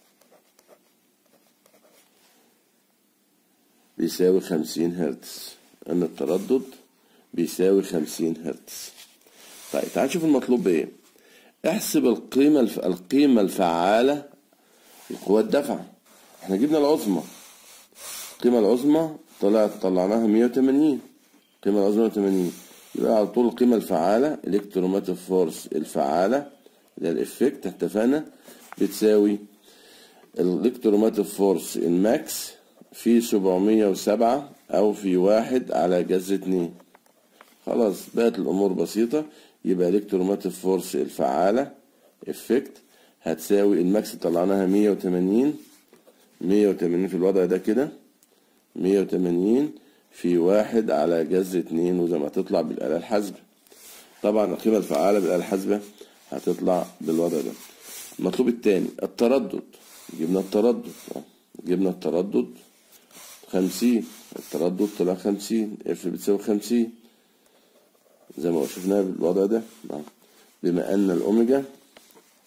بيساوي خمسين هرتز أن التردد بيساوي خمسين هرتز طيب تعال نشوف المطلوب ايه احسب القيمة الف... القيمة الفعالة لقوى الدفع احنا جبنا العظمى القيمة العظمى طلعت طلعناها 180 القيمة العظمى 180 يبقى على طول القيمة الفعالة الكتروماتيك فورس الفعالة اللي هي الافكت اتفقنا بتساوي الالكتروماتيك فورس الماكس في 707 او في واحد على جذر اتنين خلاص بقت الامور بسيطة يبقى الكتروماتيك فورس الفعالة افكت هتساوي الماكس طلعناها 180 180 في الوضع ده كده 180 في واحد على جذر اتنين وزي ما هتطلع بالآلة الحاسبة طبعا القيمة الفعالة بالآلة الحاسبة هتطلع بالوضع ده المطلوب التاني التردد جبنا التردد جبنا التردد خمسين التردد طلع خمسين اف بتساوي خمسين زي ما شفناها بالوضع ده بما أن الأوميجا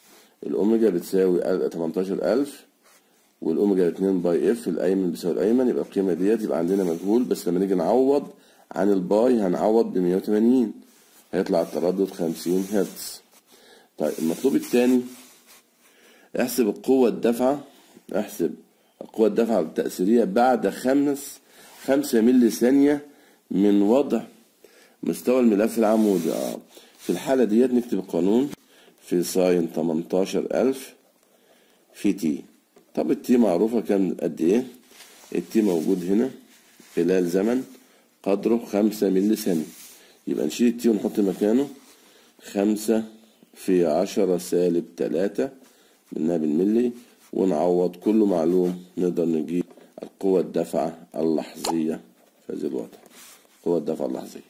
الأوميجا بتساوي ال- 18000 والأوميجا 2 باي اف الأيمن بيساوي الأيمن يبقى القيمة ديت يبقى عندنا مجهول بس لما نيجي نعوض عن الباي هنعوض ب 180 هيطلع التردد 50 هرتز طيب المطلوب الثاني احسب القوة الدافعة احسب القوة الدافعة التأثيرية بعد خمس خمسة ملي ثانية من وضع مستوى الملف العمودي اه في الحالة ديت نكتب القانون في ساين 18000 في تي طب التي معروفة كان قد ايه التي موجود هنا خلال زمن قدره خمسة ملي ثانية يبقى نشيل التي ونحط مكانه خمسة في عشرة سالب تلاتة منها بالملي ونعوض كله معلوم نقدر نجيب القوة الدفعة اللحظية في هذه الوضع قوة الدفعة اللحظية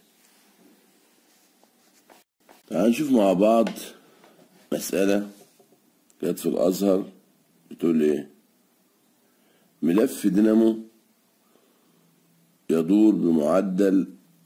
تعال نشوف مع بعض مسألة كانت في الأزهر بتقول إيه ملف دينامو يدور بمعدل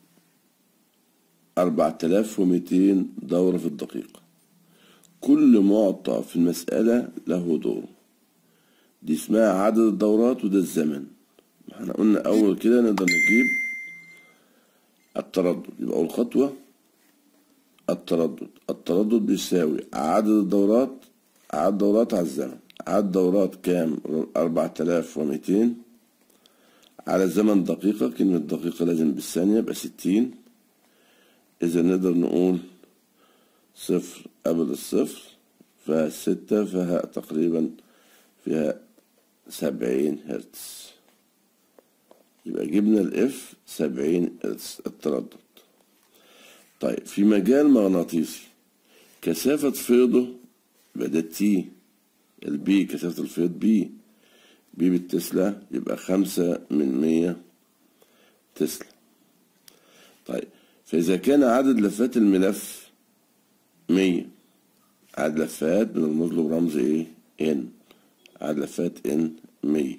4200 دورة في الدقيقة كل معطى في المسألة له دور دي اسمها عدد الدورات وده الزمن احنا قلنا أول كده نقدر نجيب التردد يبقى أول خطوة التردد التردد بيساوي عدد الدورات عدد الدورات على الزمن عدد دورات كام أربعة آلاف وميتين على زمن دقيقة كلمة دقيقة لازم بالثانية يبقى ستين إذا نقدر نقول صفر قبل الصفر فستة فيها تقريبا فيها سبعين هرتز يبقى جبنا الاف سبعين هرتز التردد طيب في مجال مغناطيسي كثافة فيضه يبقى ده تي البي كثافة الفيض بي بي بالتسلا يبقى خمسة من مية تسلا طيب فإذا كان عدد لفات الملف مية عدد لفات بنرمز له برمز ايه ان عدد لفات ان مية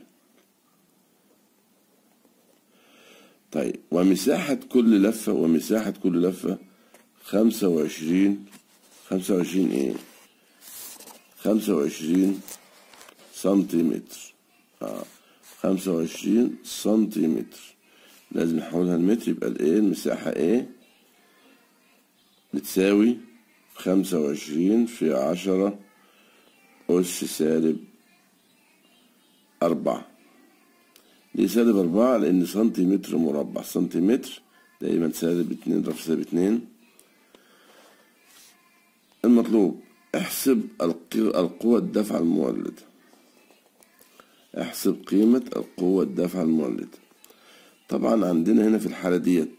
طيب ومساحة كل لفة ومساحة كل لفة خمسة وعشرين خمسة وعشرين ايه خمسة وعشرين سنتيمتر اه خمسة وعشرين سنتيمتر لازم نحولها المتر يبقى الايه المساحة ايه بتساوي خمسة وعشرين في عشرة أس سالب أربعة ليه سالب أربعة لأن سنتيمتر مربع سنتيمتر دايما سالب اتنين ضرب سالب اتنين المطلوب احسب القوة الدفع المولدة احسب قيمة القوة الدفع المولدة طبعا عندنا هنا في الحالة ديت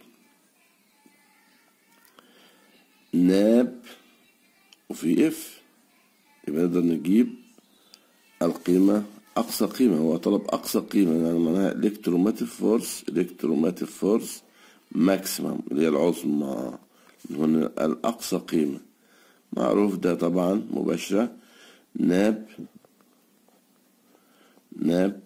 ناب وفي اف يبقى نقدر نجيب القيمة أقصى قيمة هو طلب أقصى قيمة يعني معناها الكتروماتيك فورس الكتروماتيك فورس ماكسيمم اللي هي العظمى هنا الأقصى قيمة معروف ده طبعا مباشرة ناب ناب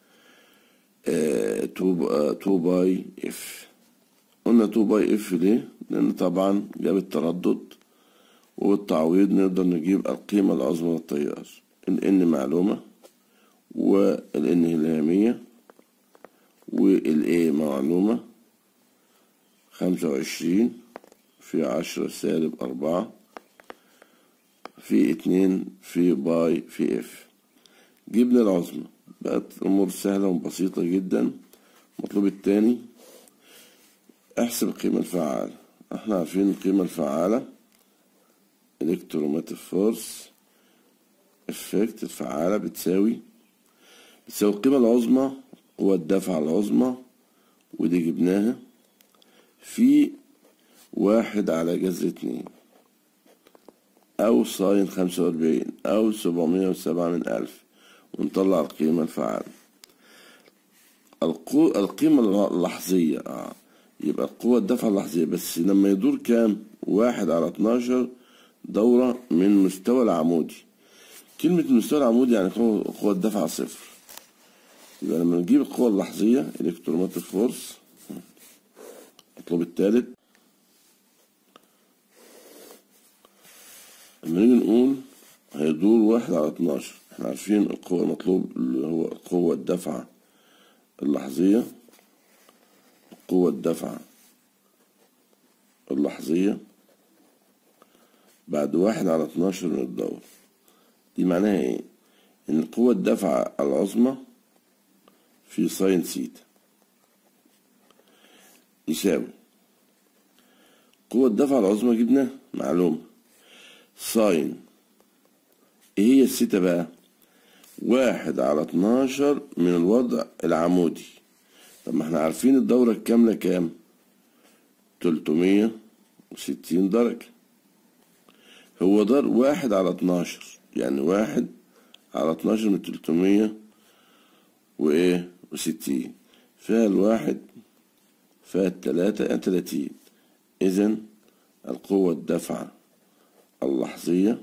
آه تو آه تو باي اف قلنا تو باي اف ليه؟ لأن طبعا جاب التردد والتعويض نقدر نجيب القيمة العظمى للتيار ال ان معلومة وال ان الهامية وال ايه معلومة خمسة وعشرين في عشرة سالب أربعة في اتنين في باي في اف جبنا العظمى بقت الأمور سهلة وبسيطة جدا المطلوب التاني احسب القيمة الفعالة احنا عارفين القيمة الفعالة الكتروماتيك فورس افكت الفعالة بتساوي بتساوي القيمة العظمى قوة الدفع العظمى ودي جبناها في واحد على جذر اتنين أو ساين خمسة وأربعين أو سبعمية وسبعة من ألف ونطلع القيمة الفعالة القو... القيمة اللحظية آه. يبقى القوة الدفع اللحظية بس لما يدور كام واحد على اتناشر دورة من مستوى العمودي كلمة المستوى العمودي يعني قوة الدفع صفر يبقى لما نجيب القوة اللحظية الكتروماتيك فورس المطلوب الثالث لما نيجي نقول هيدور واحد على اتناشر احنا عارفين القوة المطلوب اللي هو القوة الدفعة اللحظية قوة الدفعة اللحظية بعد واحد على اتناشر من الدور دي معناها ايه ان قوة الدفعة العظمى في ساين سيتا يساوي قوة الدفعة العظمى جبناها معلومة ساين ايه هي السيتا بقى واحد على اتناشر من الوضع العمودي طب ما احنا عارفين الدورة الكاملة كام تلتمية وستين درجة هو دار واحد على اتناشر يعني واحد على اتناشر من تلتمية وايه وستين فيها الواحد فيها التلاتة يعني تلاتين إذن القوة الدفعة اللحظية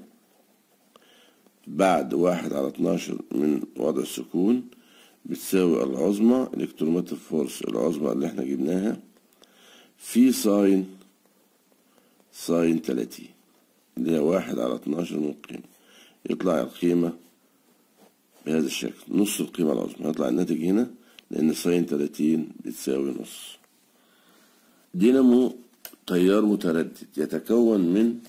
بعد واحد على اتناشر من وضع السكون بتساوي العظمى الكترومتر فورس العظمى اللي احنا جبناها في ساين ساين تلاتين اللي هي واحد على اتناشر من القيمة يطلع القيمة بهذا الشكل نص القيمة العظمى يطلع الناتج هنا لأن ساين تلاتين بتساوي نص دينامو تيار متردد يتكون من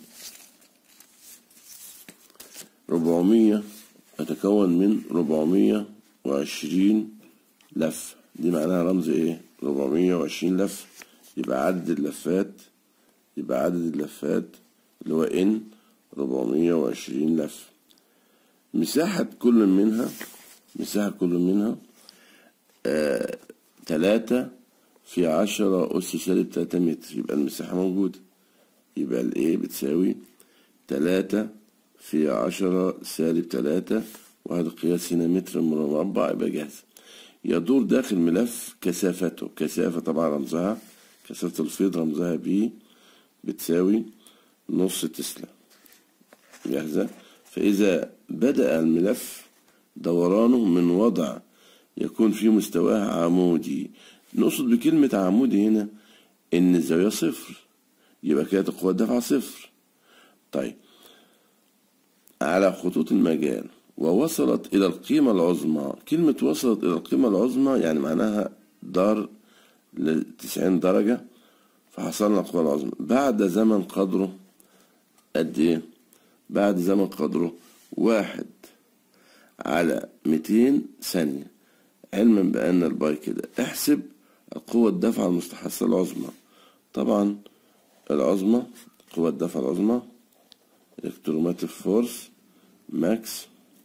ربعمية يتكون من ربعمية وعشرين لفة دي معناها رمز ايه ربعمية وعشرين لفة يبقى عدد اللفات يبقى عدد اللفات اللي هو ان ربعمية وعشرين لفة مساحة كل منها مساحة كل منها آه تلاتة في عشرة أس سالب تلاتة متر يبقى المساحة موجودة يبقى الإيه بتساوي تلاتة في عشرة سالب تلاتة وهذا قياس هنا متر مربع يبقى جاهز يدور داخل ملف كثافته كثافة طبعا رمزها كثافة الفيض رمزها بي بتساوي نص تسلا جاهزة فإذا بدأ الملف دورانه من وضع يكون في مستواه عمودي نقصد بكلمة عمودي هنا إن الزاوية صفر يبقى كده القوة الدفعة صفر طيب على خطوط المجال ووصلت إلى القيمة العظمى كلمة وصلت إلى القيمة العظمى يعني معناها دار لتسعين درجة فحصلنا القوة العظمى بعد زمن قدره قد إيه؟ بعد زمن قدره واحد على ميتين ثانية علما بأن الباي كده احسب قوة الدفع المستحثة العظمى طبعا العظمى قوة الدفع العظمى الكتروماتيك فورس ماكس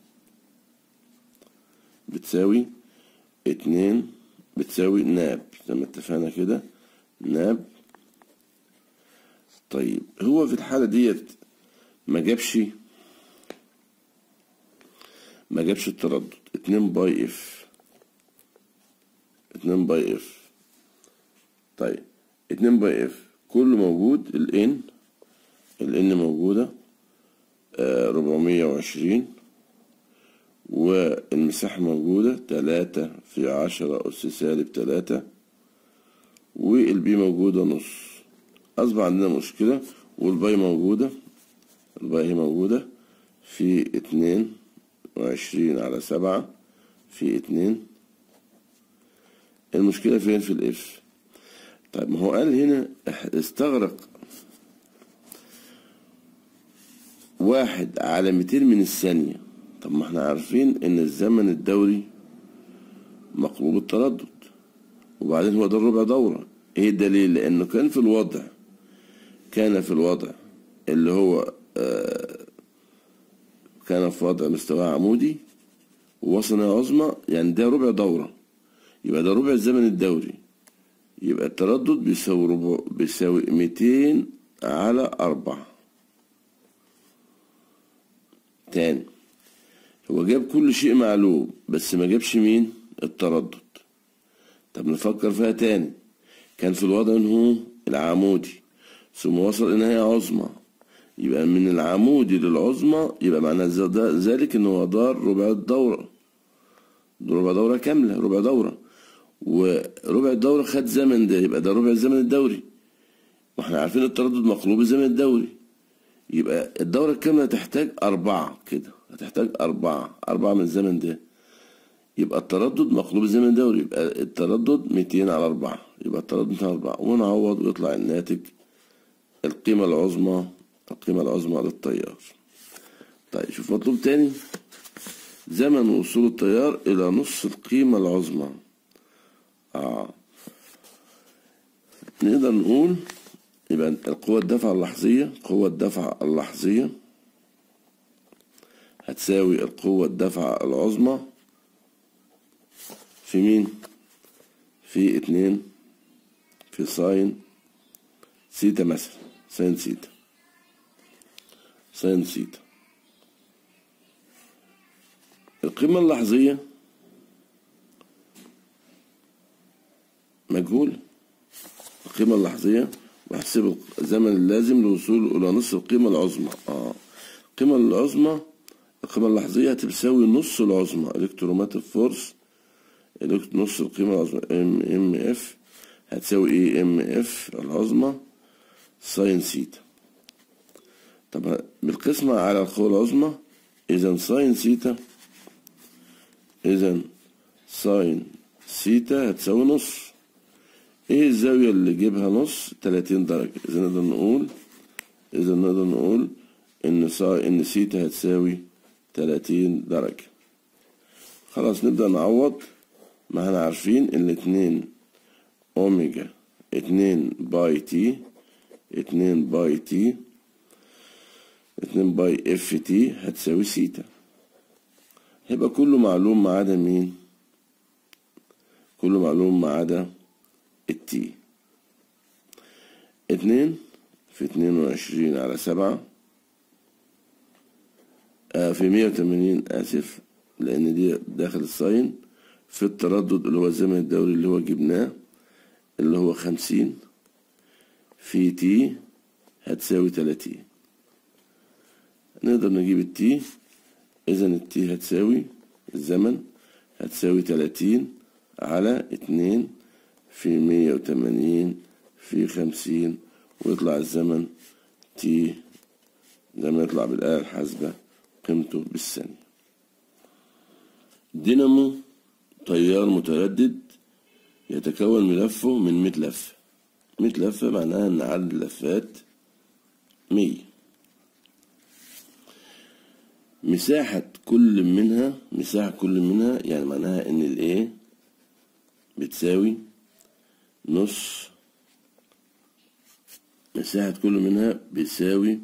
بتساوي اتنين بتساوي ناب زي ما اتفقنا كده ناب طيب هو في الحالة ديت ما جابش ما جابش التردد اتنين باي اف اتنين باي اف طيب اتنين باي اف كله موجود الان الان موجودة ربعمية وعشرين والمساحة موجودة تلاتة في عشرة أس سالب تلاتة والبي موجودة نص أصبح عندنا مشكلة والباي موجودة الباقي موجودة في اتنين وعشرين على سبعة في اتنين المشكلة فين في الاف طيب ما هو قال هنا استغرق واحد على ميتين من الثانية طب ما احنا عارفين ان الزمن الدوري مقلوب التردد وبعدين هو ده الربع دورة ايه الدليل لانه كان في الوضع كان في الوضع اللي هو كان في وضع مستوى عمودي ووصل عظمى يعني ده ربع دورة يبقى ده ربع الزمن الدوري يبقى التردد بيساوي ربع بيساوي ميتين على أربعة تاني هو جاب كل شيء معلوم بس ما جابش مين التردد طب نفكر فيها تاني كان في الوضع انه العمودي ثم وصل إلى نهاية عظمى يبقى من العمودي للعظمى يبقى معنى ذلك ان هو دار ربع الدورة ربع دورة كاملة ربع دورة وربع الدورة خد زمن ده يبقى ده ربع الزمن الدوري واحنا عارفين التردد مقلوب الزمن الدوري يبقى الدورة الكاملة هتحتاج أربعة كده هتحتاج أربعة أربعة من الزمن ده يبقى التردد مقلوب الزمن الدوري يبقى التردد 200 على أربعة يبقى التردد 200 على أربعة ونعوض ويطلع الناتج القيمة العظمى القيمة العظمى للتيار طيب شوف مطلوب تاني زمن وصول التيار إلى نص القيمة العظمى آه. نقدر نقول يبقى القوة الدفع اللحظية قوة الدفع اللحظية هتساوي القوة الدفع العظمى في مين؟ في اتنين في ساين سيتا مثلا ساين سيتا ساين سيتا القيمة اللحظية مجهول القيمة اللحظية واحسب الزمن اللازم للوصول إلى نصف القيمة العظمى اه القيمة العظمى القيمة اللحظية هتساوي نص العظمى الكتروماتيك فورس نص القيمة العظمى ام ام اف هتساوي ايه ام اف العظمى ساين سيتا طب بالقسمة على القوة العظمى إذا ساين سيتا إذا ساين سيتا هتساوي نص ايه الزاوية اللي جيبها نص 30 درجة إذا نقدر نقول إذا نقدر نقول إن سا إن سيتا هتساوي 30 درجة خلاص نبدأ نعوض ما احنا عارفين إن اتنين أوميجا اتنين باي تي اتنين باي تي اتنين باي اف تي هتساوي سيتا هيبقى كله معلوم ما عدا مين كله معلوم ما عدا التي اتنين في اتنين وعشرين على سبعة آه في مية وتمانين آسف لأن دي داخل الساين في التردد اللي هو الزمن الدوري اللي هو جبناه اللي هو خمسين في تي هتساوي تلاتين نقدر نجيب التي إذا التي هتساوي الزمن هتساوي تلاتين على اتنين في مية وتمانين في خمسين ويطلع الزمن تي زي ما يطلع بالآلة الحاسبة قيمته بالثانية دينامو تيار متردد يتكون ملفه من مية لفة مية لفة معناها إن عدد اللفات مية مساحة كل منها مساحة كل منها يعني معناها إن الإيه بتساوي نص مساحة كل منها بيساوي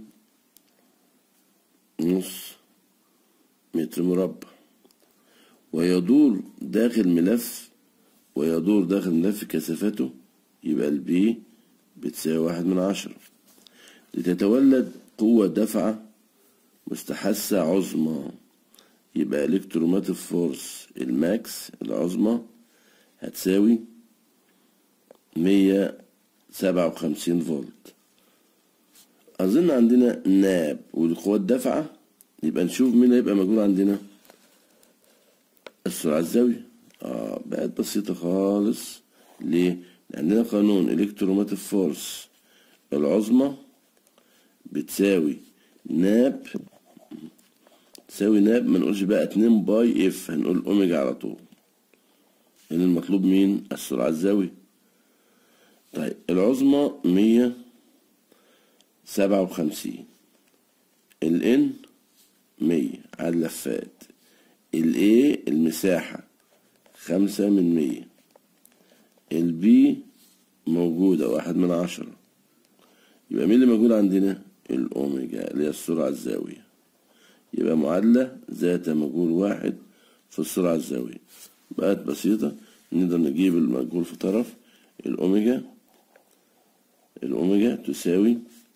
نص متر مربع ويدور داخل ملف ويدور داخل ملف كثافته يبقى البي بتساوي واحد من عشرة لتتولد قوة دفعة مستحثة عظمى يبقى الكتروماتيك فورس الماكس العظمى هتساوي مية سبعة وخمسين فولت أظن عندنا ناب والقوة الدافعة يبقى نشوف مين هيبقى موجود عندنا السرعة الزاوية اه بقت بسيطة خالص ليه؟ لأن عندنا قانون الكتروماتيك فورس العظمى بتساوي ناب تساوي ناب ما نقولش بقى اتنين باي اف هنقول اوميجا على طول هنا المطلوب مين السرعة الزاوية طيب العظمى مية سبعة وخمسين الان مية على اللفات الايه المساحة خمسة من مية البي موجودة واحد من عشرة يبقى مين اللي موجود عندنا الأوميجا اللي هي السرعة الزاوية يبقى معادلة ذات مجهول واحد في السرعة الزاوية بقت بسيطة نقدر نجيب المجهول في طرف الأوميجا الأوميجا تساوي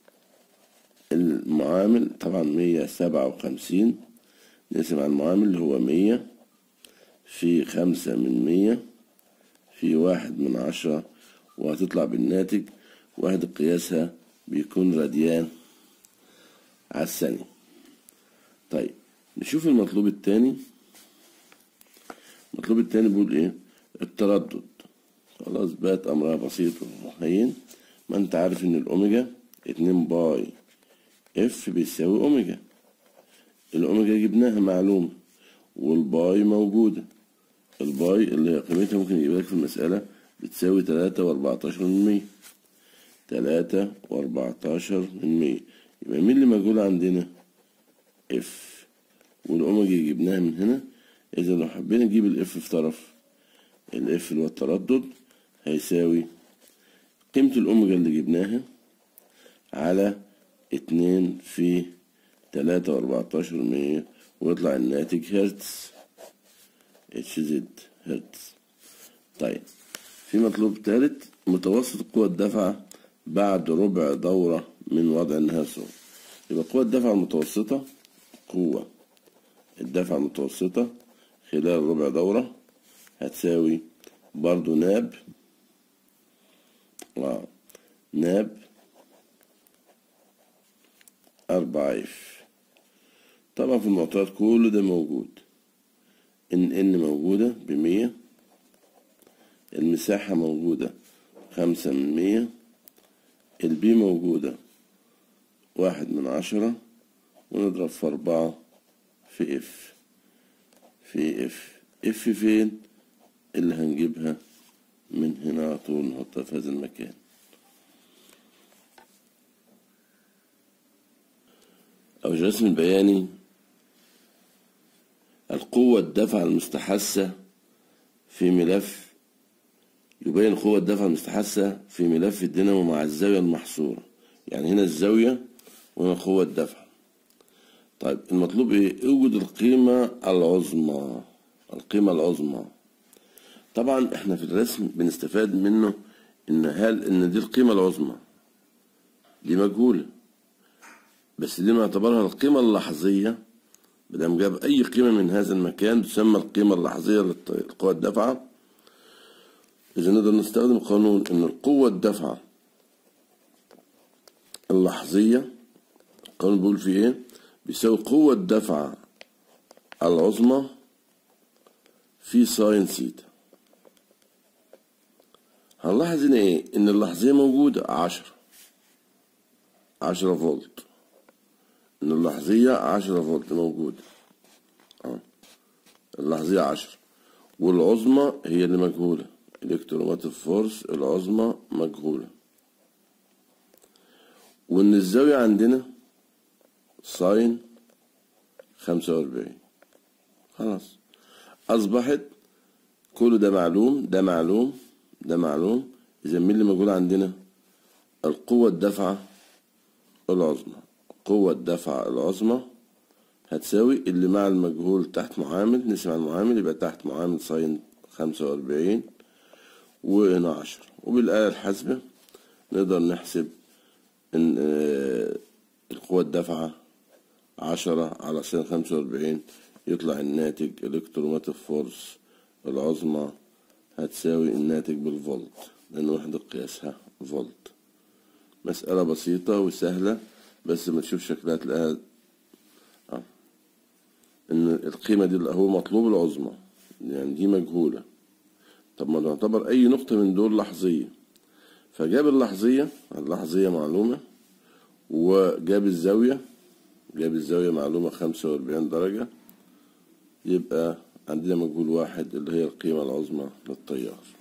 المعامل طبعا مية سبعة وخمسين نقسم على المعامل اللي هو مية في خمسة من مية في واحد من عشرة وهتطلع بالناتج واحد قياسها بيكون راديان على الثانية طيب نشوف المطلوب التاني المطلوب التاني بيقول ايه التردد خلاص بقت امرها بسيط وهين ما انت عارف ان الاوميجا اتنين باي اف بيساوي اوميجا الاوميجا جبناها معلومة والباي موجودة الباي اللي هي قيمتها ممكن يجيب لك في المسألة بتساوي تلاتة وأربعتاشر من مية تلاتة وأربعتاشر من مية يبقى مين اللي موجود عندنا؟ اف والأوميجا جبناها من هنا إذا لو حبينا نجيب الاف في طرف الاف اللي هو التردد هيساوي قيمة الأوميجا اللي جبناها على اتنين في تلاتة وأربعتاشر مية ويطلع الناتج هرتز اتش زد هرتز طيب في مطلوب تالت متوسط قوة الدفع بعد ربع دورة من وضع النهار صغر يبقى قوة الدفع المتوسطة قوة الدفع المتوسطة خلال ربع دورة هتساوي برضو ناب آه. ناب أربعة اف طبعا في المعطيات كل ده موجود ان ان موجودة بمية المساحة موجودة خمسة من مية البي موجودة واحد من عشرة ونضرب في أربعة في اف في اف اف فين اللي هنجيبها من هنا على طول نحطها في هذا المكان أو الرسم البياني القوة الدفع المستحثة في ملف يبين قوة الدفع المستحثة في ملف الدينامو مع الزاوية المحصورة يعني هنا الزاوية وهنا قوة الدفع طيب المطلوب ايه اوجد القيمة العظمى القيمة العظمى طبعا احنا في الرسم بنستفاد منه ان هل ان دي القيمة العظمى دي مجهولة بس دي نعتبرها القيمة اللحظية بدل جاب أي قيمة من هذا المكان تسمى القيمة اللحظية للقوة الدافعة إذا نقدر نستخدم قانون إن القوة الدافعة اللحظية القانون بيقول فيه إيه؟ بيساوي قوة الدفعة العظمى في ساين سيتا هنلاحظ هنا إيه؟ إن اللحظية موجودة عشرة عشرة فولت إن اللحظية عشرة فولت موجودة أه. اللحظية عشرة والعظمى هي اللي مجهولة الكتروماتيف فورس العظمى مجهولة وإن الزاوية عندنا ساين خمسة وأربعين خلاص أصبحت كل ده معلوم ده معلوم ده معلوم إذا مين اللي موجود عندنا القوة الدافعة العظمى قوة الدفع العظمى هتساوي اللي مع المجهول تحت معامل نسمع المعامل يبقى تحت معامل ساين خمسة وأربعين وهنا عشرة وبالآلة الحاسبة نقدر نحسب إن القوة الدافعة عشرة على ساين خمسة وأربعين يطلع الناتج الكتروماتيف فورس العظمى هتساوي الناتج بالفولت لأن وحدة قياسها فولت مسألة بسيطة وسهلة بس ما تشوف شكلها تلاقيها آه. ان القيمة دي اللي هو مطلوب العظمى يعني دي مجهولة طب ما نعتبر اي نقطة من دول لحظية فجاب اللحظية اللحظية معلومة وجاب الزاوية جاب الزاوية معلومة خمسة وأربعين درجة يبقى عندنا مجهول واحد اللي هي القيمة العظمى للتيار